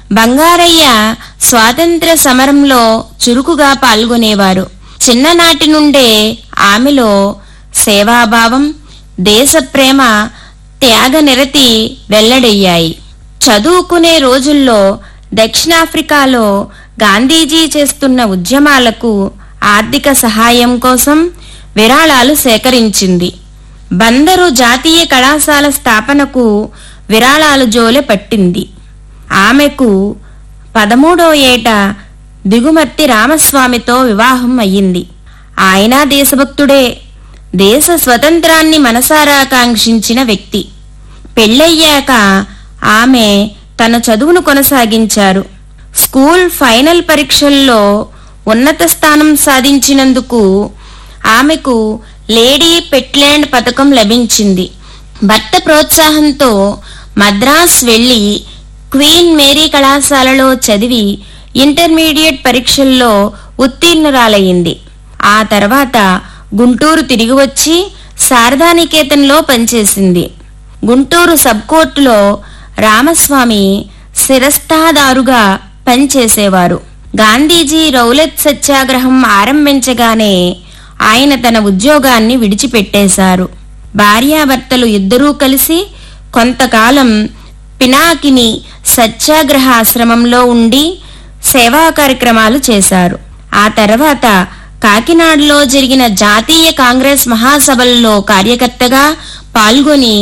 బంగారయ్య స్వాతంత్ర సమరంలో చురుకుగా పాల్గొనేవారు చిన్ననాటి నుండే ఆమెలో సేవాభావం దేశప్రేమ త్యాగనిరతి వెల్లడయ్యాయి చదువుకునే రోజుల్లో దక్షిణాఫ్రికాలో గాంధీజీ చేస్తున్న ఉద్యమాలకు ఆర్థిక సహాయం కోసం విరాళాలు సేకరించింది బందరు జాతీయ కళాశాల స్థాపనకు విరాళాలు జోలె పట్టింది ఆమెకు పదమూడో ఏట దిగుమర్తి రామస్వామితో వివాహం అయ్యింది ఆయన దేశభక్తుడే దేశ స్వతంత్రాన్ని మనసారా కాంక్షించిన వ్యక్తి పెళ్ళయ్యాక ఆమె తన చదువును కొనసాగించారు స్కూల్ ఫైనల్ పరీక్షల్లో ఉన్నత స్థానం సాధించినందుకు ఆమెకు లేడీ పెట్ల్యాండ్ పథకం లభించింది భర్త ప్రోత్సాహంతో మద్రాస్ వెళ్లి క్వీన్ మేరీ కళాశాలలో చదివి ఇంటర్మీడియట్ పరీక్షల్లో ఉత్తీర్ణురాలయ్యింది ఆ తర్వాత గుంటూరు తిరిగి వచ్చి శారదానికేతన్లో పనిచేసింది గుంటూరు సబ్ కోర్టులో రామస్వామి శిరస్థాదారుగా పనిచేసేవారు గాంధీజీ రౌలత్ సత్యాగ్రహం ఆరంభించగానే ఆయన తన ఉద్యోగాన్ని విడిచిపెట్టేశారు భార్యాభర్తలు ఇద్దరూ కలిసి కొంతకాలం పినాకిని సత్యాగ్రహ ఆశ్రమంలో ఉండి సేవా కార్యక్రమాలు చేశారు ఆ తర్వాత కాకినాడలో జరిగిన జాతీయ కాంగ్రెస్ మహాసభల్లో కార్యకర్తగా పాల్గొని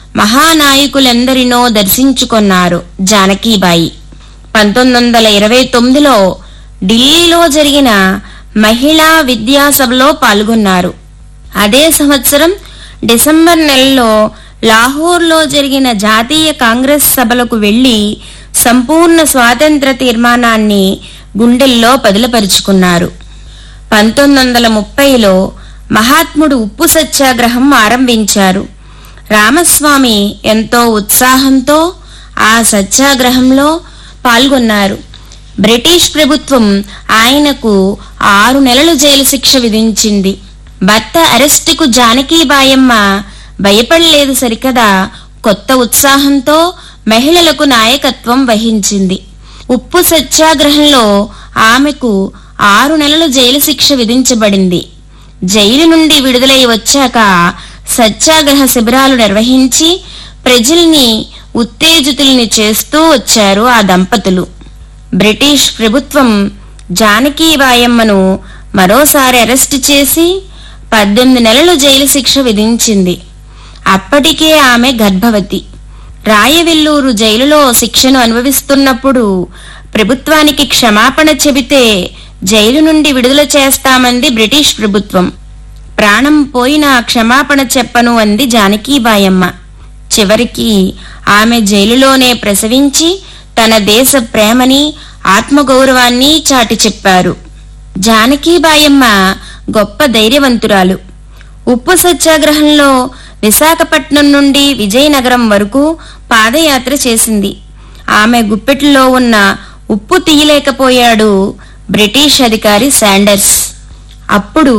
మహానాయకులెందరినో దర్శించుకున్నారు జానకీబాయి పంతొమ్మిది వందల ఇరవై తొమ్మిదిలో ఢిల్లీలో జరిగిన మహిళా విద్యాసభలో పాల్గొన్నారు అదే సంవత్సరం డిసెంబర్ నెలలో లాహోర్లో జరిగిన జాతీయ కాంగ్రెస్ సభలకు వెళ్లి సంపూర్ణ స్వాతంత్ర తీర్మానాన్ని గుండెల్లో పదిలపరుచుకున్నారు పంతొమ్మిది వందల ముప్పైలో మహాత్ముడు ఉప్పు సత్యాగ్రహం ఆరంభించారు రామస్వామి ఎంతో ఉత్సాహంతో ఆ సత్యాగ్రహంలో పాల్గొన్నారు బ్రిటిష్ ప్రభుత్వం ఆయనకు ఆరు నెలలు జైలు శిక్ష విధించింది భర్త అరెస్టుకు జానకీబాయమ్మ భయపడలేదు సరికదా కొత్త ఉత్సాహంతో మహిళలకు నాయకత్వం వహించింది ఉప్పు సత్యాగ్రహంలో ఆమెకు ఆరు నెలలు జైలు శిక్ష విధించబడింది జైలు నుండి విడుదలై వచ్చాక సత్యాగ్రహ శిబిరాలు నిర్వహించి ప్రజల్ని ఉత్తేజితుల్ని చేస్తూ వచ్చారు ఆ దంపతులు బ్రిటిష్ ప్రభుత్వం జానకీబాయమ్మను మరోసారి అరెస్టు చేసి పద్దెనిమిది నెలలు జైలు శిక్ష విధించింది అప్పటికే ఆమె గర్భవతి రాయవెల్లూరు జైలులో శిక్షను అనుభవిస్తున్నప్పుడు ప్రభుత్వానికి క్షమాపణ చెబితే జైలు నుండి విడుదల చేస్తామంది బ్రిటిష్ ప్రభుత్వం ప్రాణం పోయినా క్షమాపణ చెప్పను అంది జానకీబాయమ్మ చివరికి ఆమె జైలులోనే ప్రసవించి తన దేశ ప్రేమని ఆత్మగౌరవాన్ని చాటి చెప్పారు జానకీబాయమ్మ గొప్ప ధైర్యవంతురాలు ఉప్పు సత్యాగ్రహంలో విశాఖపట్నం నుండి విజయనగరం వరకు పాదయాత్ర చేసింది ఆమె గుప్పెట్లో ఉన్న ఉప్పు తీయలేకపోయాడు బ్రిటిష్ అధికారి శాండర్స్ అప్పుడు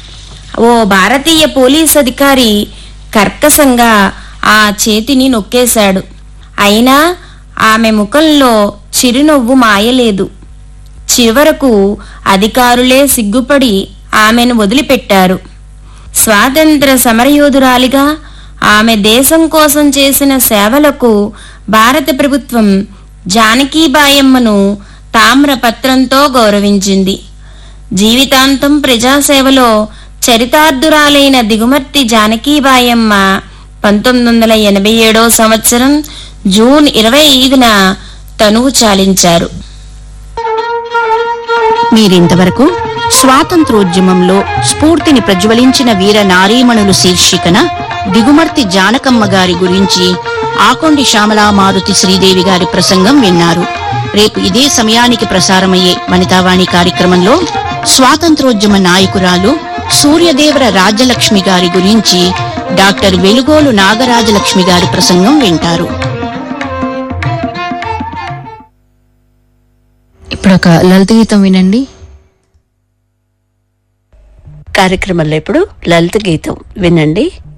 ఓ భారతీయ పోలీస్ అధికారి కర్కశంగా ఆ చేతిని నొక్కేశాడు అయినా ఆమె ముఖంలో చిరునవ్వు మాయలేదు చివరకు అధికారులే సిగ్గుపడి ఆమెను వదిలిపెట్టారు స్వాతంత్ర సమరయోధురాలిగా ఆమె దేశం కోసం చేసిన సేవలకు భారత ప్రభుత్వం జానకీబాయమ్మను తామ్రపత్రంతో గౌరవించింది జీవితాంతం ప్రజాసేవలో చరితార్థురాలైన దిగుమర్తి జానకీబాయమ్మ పంతొమ్మిది వందల ఎనభై ఏడో సంవత్సరం జూన్ ఇరవై ఐదున తనువు చాలించారు మీరింతవరకు స్వాతంత్రోద్యమంలో స్ఫూర్తిని ప్రజ్వలించిన వీర నారీమణులు శీర్షికన దిగుమర్తి జానకమ్మ గారి గురించి ఆకొండి శ్యామలా మారుతి శ్రీదేవి గారి ప్రసంగం విన్నారు రేపు ఇదే సమయానికి ప్రసారమయ్యే వనితావాణి కార్యక్రమంలో స్వాతంత్రోద్యమ నాయకురాలు సూర్యదేవర రాజ్యలక్ష్మి గారి గురించి డాక్టర్ వెలుగోలు నాగరాజలక్ష్మి గారి ప్రసంగం వింటారు ఇప్పుడు ఒక లలిత గీతం వినండి కార్యక్రమంలో ఇప్పుడు లలిత గీతం వినండి